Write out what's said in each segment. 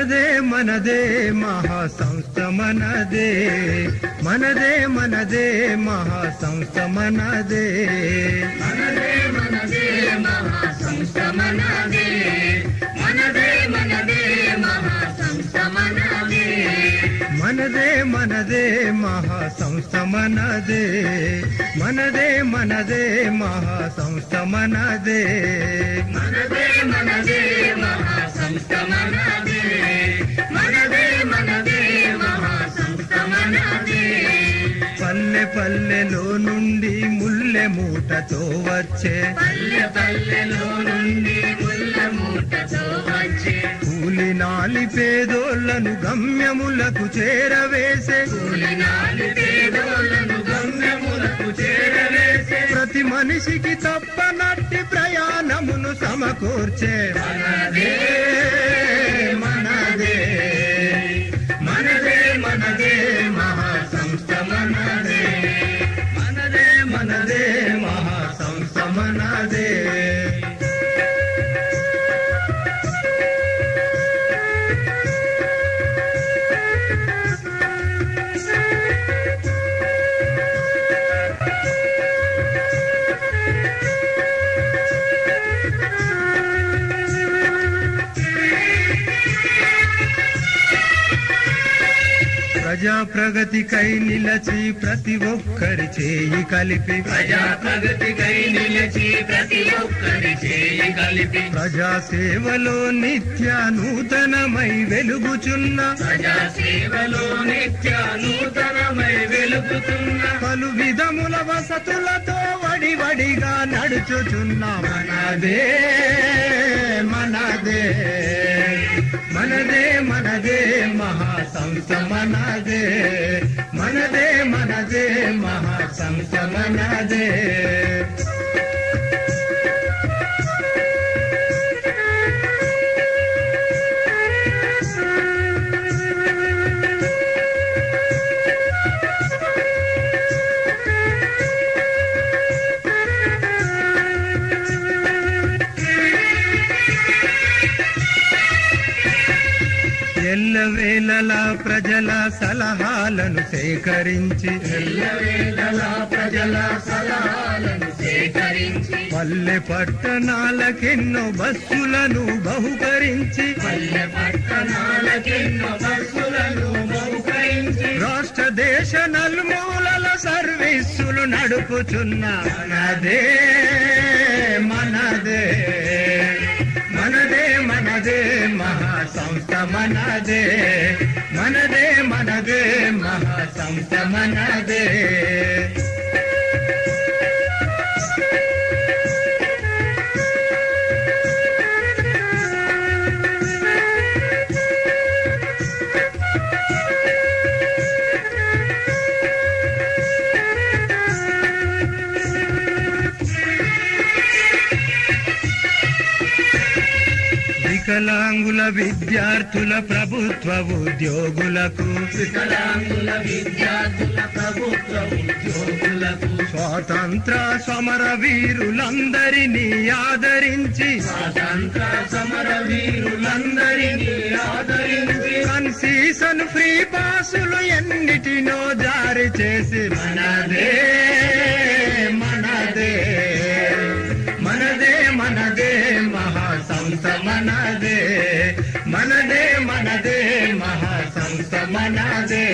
మనదే మనదే మహాసంస్థ మనదే మనదే మనదే మహాసంస్థ మనదే మనదే మనదే మహాసంస్థ మనదే మనదే మనదే మహాసంస్థ మనదే మనదే మనదే మహాసంస్థ మనదే మనదే మనదే మహాసంస్థ మనదే మనదే మనదే మహాసంస్థ మనదే మనదే మనదే మహాసంస్థ మనదే పల్లె పల్లెలో నుండి ముల్లె మూటతో వచ్చే పల్లె పల్లెలో నుండి ముల్ల మూటతో వచ్చే కూలి నాలి పేదోళ్లను గమ్యములకు చేరవేసే కూలినాలి పేదోళ్ళను గమ్యములకు చేరవేసే ప్రతి మనిషికి తప్పనట్టి ప్రయాణమును సమకూర్చే మనదే మనదే మనదే మనదే మహాసంస్థ మనదే మనదే మనదే మహాసంస్థ మనదే ప్రజా ప్రగతికై నిలచి ప్రతి ఒక్కరి చేయి కలిపి ప్రజా ప్రగతికై నిలిచి ప్రతి ఒక్కరి చేయి కలిపి ప్రజా సేవలో నిత్య నూతనమై వెలుగుచున్న ప్రజా సేవలో నిత్య నూతనమై వెలుగుతున్న పలు విధముల వసతులతో వడి వడిగా నడుచుచున్న మనదే మనదే మనదే మనదే మహాసంస్థ మనదే మనదే మనదే మహాసంస్థ మనదే ఎల్లవేళలా ప్రజల సలహాలను సేకరించి ఎల్లవేళలా ప్రజల సలహాలను సేకరించి పల్లె పట్టణాలకెన్నో బస్సులను బహుకరించి పల్లె పట్టణాలకెన్నో బస్సులను బహుకరించి రాష్ట్ర దేశ నలుమూలల సర్వీసులు నడుపుచున్న మనదే మనదే మనదే మనదే మహాసంస్థ మనదే మనదే మనదే మహాసంస్థ మనదే వికలాంగుల విద్యార్థుల ప్రభుత్వ ఉద్యోగులకు వికలాంగుల విద్యార్థుల ప్రభుత్వ ఉద్యోగులకు స్వాతంత్ర సమర వీరులందరినీ ఆదరించి స్వాతంత్ర సమర వీరులందరినీ ఆదరించి కన్సీసన్ ఫ్రీ పాసులు ఎన్నిటినో జారీ చేసి మనదే మనదే మనదే మనదే మహాసంస్థ మనదే మనదే మనదే మహాసంస్థ మనదే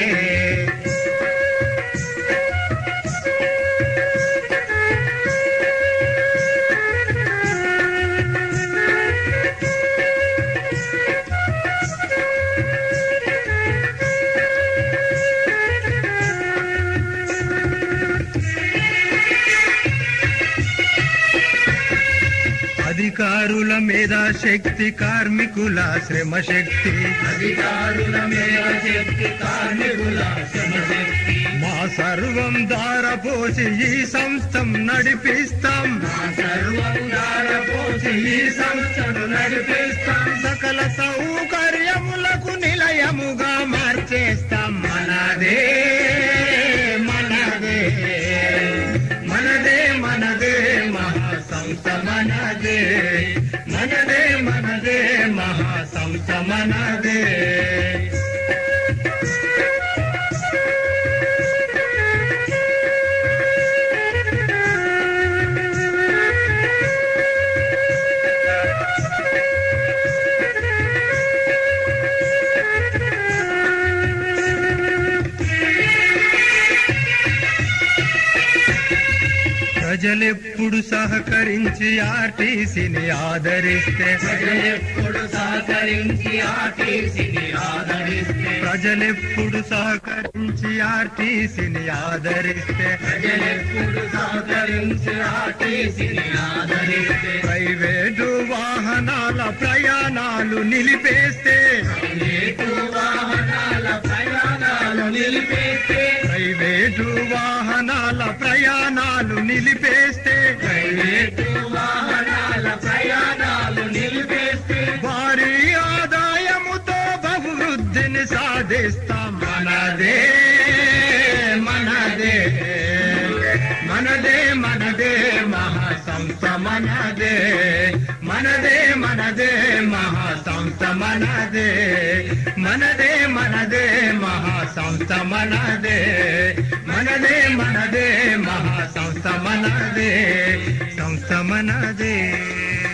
అధికారుల మీద శక్తి కార్మికుల శ్రమ శక్తి అధికారుల మేర శక్తి కార్మికుల శ్రమశక్తి మా సర్వం దారపోసి ఈ సంస్థం నడిపిస్తాం మా సర్వదార పోసి ఈ సంస్థను నడిపిస్తాం సకల సౌకర్యములకు నిలయముగా మార్చేస్తాం మనదే మనదే మనదే మనదే మహాసంస్థ మనదే మనదే మనదే మహాసంస్థ మనదే ప్రజలెప్పుడు సహకరించి ఆర్టీసీని ఆదరిస్తే ప్రజలెప్పుడు సహకరించి ఆర్టీసీని ఆదరిస్తే ప్రజలెప్పుడు సహకరించి ఆర్టీసీని ఆదరిస్తే ప్రజలెప్పుడు సహకరించి ఆర్టీసీని ఆదరిస్తే ప్రైవేటు వాహనాల ప్రయాణాలు నిలిపేస్తే ప్రైవేటు వాహనాల ప్రయాణాలు నిలిపేస్తే ప్రైవేటు వాహనాల ప్రయాణాలు నిలిపేస్తే ప్రైవేటు వాహనాల ప్రయాణాలు నిలిపేస్తే భారీ ఆదాయముతో బహువృద్ధిని సాధిస్తాం మనదే మనదే మనదే మనదే మహాసంస్థ మనదే మనదే మనదే మహాసంస్థ మనదే మనదే మనదే మహాసంస్థ మనదే మనదే మనదే మహాసంస్థ మనదే సంస్థ మనదే